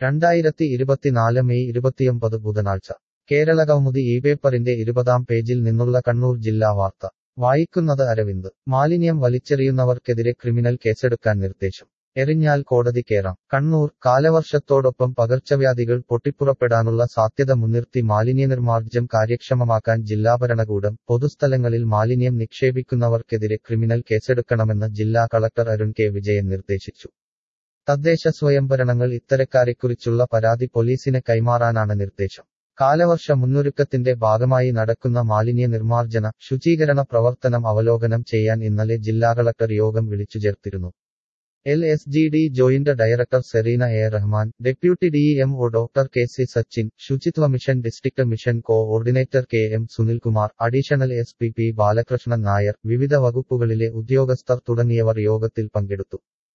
രണ്ടായിരത്തി ഇരുപത്തിനാല് മെയ് ഇരുപത്തിയൊമ്പത് ബുധനാഴ്ച കേരളകൗമുദി ഈ പേപ്പറിന്റെ ഇരുപതാം പേജിൽ നിന്നുള്ള കണ്ണൂർ ജില്ലാ വാർത്ത വായിക്കുന്നത് അരവിന്ദ് മാലിന്യം വലിച്ചെറിയുന്നവർക്കെതിരെ ക്രിമിനൽ കേസെടുക്കാൻ നിർദ്ദേശം എറിഞ്ഞാൽ കോടതി കേറാം കണ്ണൂർ കാലവർഷത്തോടൊപ്പം പകർച്ചവ്യാധികൾ പൊട്ടിപ്പുറപ്പെടാനുള്ള സാധ്യത മുൻനിർത്തി മാലിന്യനിർമ്മാർജ്ജം കാര്യക്ഷമമാക്കാൻ ജില്ലാ ഭരണകൂടം പൊതുസ്ഥലങ്ങളിൽ മാലിന്യം നിക്ഷേപിക്കുന്നവർക്കെതിരെ ക്രിമിനൽ കേസെടുക്കണമെന്ന് ജില്ലാ കളക്ടർ അരുൺ കെ വിജയൻ നിർദ്ദേശിച്ചു തദ്ദേശ സ്വയംഭരണങ്ങൾ ഇത്തരക്കാരെക്കുറിച്ചുള്ള പരാതി പോലീസിന് കൈമാറാനാണ് നിർദ്ദേശം കാലവർഷ മുന്നൊരുക്കത്തിന്റെ ഭാഗമായി നടക്കുന്ന മാലിന്യ നിർമ്മാർജ്ജന ശുചീകരണ പ്രവർത്തനം അവലോകനം ചെയ്യാൻ ഇന്നലെ ജില്ലാ കളക്ടർ യോഗം വിളിച്ചു ചേർത്തിരുന്നു L S G D joint director Sereena A Rahman deputy D M O doctor K C Sachin ശുചിത്വ mission district mission coordinator K M Sunilkumar additional S P P Balakrishnan Nair വിവിധ വകുപ്പുകളിലെ ഉദ്യോഗസ്ഥർ തുടങ്ങിയവർ യോഗത്തിൽ പങ്കെടുത്തു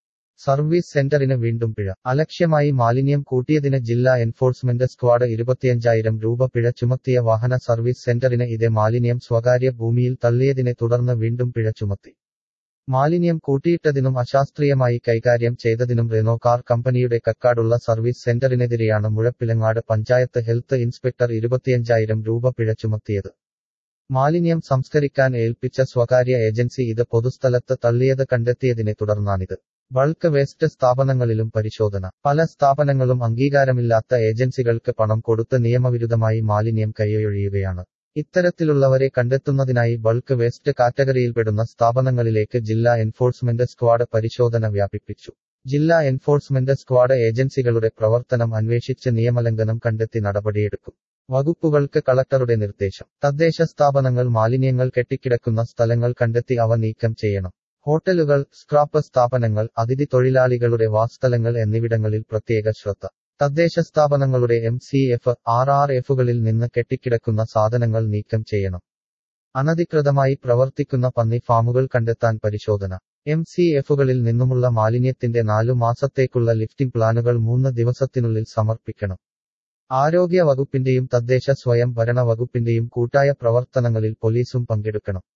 സർവീസ് സെന്ററിന് വീണ്ടും പിഴ അലക്ഷ്യമായി മാലിന്യം കൂട്ടിയതിന് ജില്ലാ എൻഫോഴ്സ്മെന്റ് സ്ക്വാഡ് ഇരുപത്തിയഞ്ചായിരം രൂപ പിഴ ചുമത്തിയ വാഹന സർവീസ് സെന്ററിന് ഇതേ മാലിന്യം സ്വകാര്യ ഭൂമിയിൽ തള്ളിയതിനെ തുടർന്ന് വീണ്ടും പിഴ ചുമത്തി മാലിന്യം കൂട്ടിയിട്ടതിനും അശാസ്ത്രീയമായി കൈകാര്യം ചെയ്തതിനും റെനോ കാർ കമ്പനിയുടെ കക്കാടുള്ള സർവീസ് സെന്ററിനെതിരെയാണ് മുഴപ്പിലങ്ങാട് പഞ്ചായത്ത് ഹെൽത്ത് ഇൻസ്പെക്ടർ ഇരുപത്തിയഞ്ചായിരം രൂപ പിഴ ചുമത്തിയത് മാലിന്യം സംസ്കരിക്കാൻ ഏൽപ്പിച്ച സ്വകാര്യ ഏജൻസി ഇത് പൊതുസ്ഥലത്ത് തള്ളിയത് കണ്ടെത്തിയതിനെ തുടർന്നാണിത് ബൾക്ക് വേസ്റ്റ് സ്ഥാപനങ്ങളിലും പരിശോധന പല സ്ഥാപനങ്ങളും അംഗീകാരമില്ലാത്ത ഏജൻസികൾക്ക് പണം കൊടുത്ത് നിയമവിരുദ്ധമായി മാലിന്യം കൈയൊഴിയുകയാണ് ഇത്തരത്തിലുള്ളവരെ കണ്ടെത്തുന്നതിനായി ബൾക്ക് വേസ്റ്റ് കാറ്റഗറിയിൽപ്പെടുന്ന സ്ഥാപനങ്ങളിലേക്ക് ജില്ലാ എൻഫോഴ്സ്മെന്റ് സ്ക്വാഡ് പരിശോധന വ്യാപിപ്പിച്ചു ജില്ലാ എൻഫോഴ്സ്മെന്റ് സ്ക്വാഡ് ഏജൻസികളുടെ പ്രവർത്തനം അന്വേഷിച്ച് നിയമലംഘനം കണ്ടെത്തി നടപടിയെടുക്കും വകുപ്പുകൾക്ക് കളക്ടറുടെ നിർദ്ദേശം തദ്ദേശ സ്ഥാപനങ്ങൾ മാലിന്യങ്ങൾ കെട്ടിക്കിടക്കുന്ന സ്ഥലങ്ങൾ കണ്ടെത്തി അവ നീക്കം ചെയ്യണം ഹോട്ടലുകൾ സ്ക്രാപ്പ് സ്ഥാപനങ്ങൾ അതിഥി തൊഴിലാളികളുടെ വാസ്തലങ്ങൾ എന്നിവിടങ്ങളിൽ പ്രത്യേക ശ്രദ്ധ തദ്ദേശ സ്ഥാപനങ്ങളുടെ M C F R R എഫുകളിൽ നിന്ന് കെട്ടിക്കിടക്കുന്ന സാധനങ്ങൾ നീക്കം ചെയ്യണം അനധികൃതമായി പ്രവർത്തിക്കുന്ന പന്നി ഫാമുകൾ കണ്ടെത്താൻ പരിശോധന എം സി എഫുകളിൽ നിന്നുമുള്ള മാലിന്യത്തിന്റെ നാലു മാസത്തേക്കുള്ള ലിഫ്റ്റിംഗ് പ്ലാനുകൾ മൂന്ന് ദിവസത്തിനുള്ളിൽ സമർപ്പിക്കണം ആരോഗ്യ വകുപ്പിന്റെയും തദ്ദേശ സ്വയം ഭരണ വകുപ്പിന്റെയും കൂട്ടായ പ്രവർത്തനങ്ങളിൽ പോലീസും പങ്കെടുക്കണം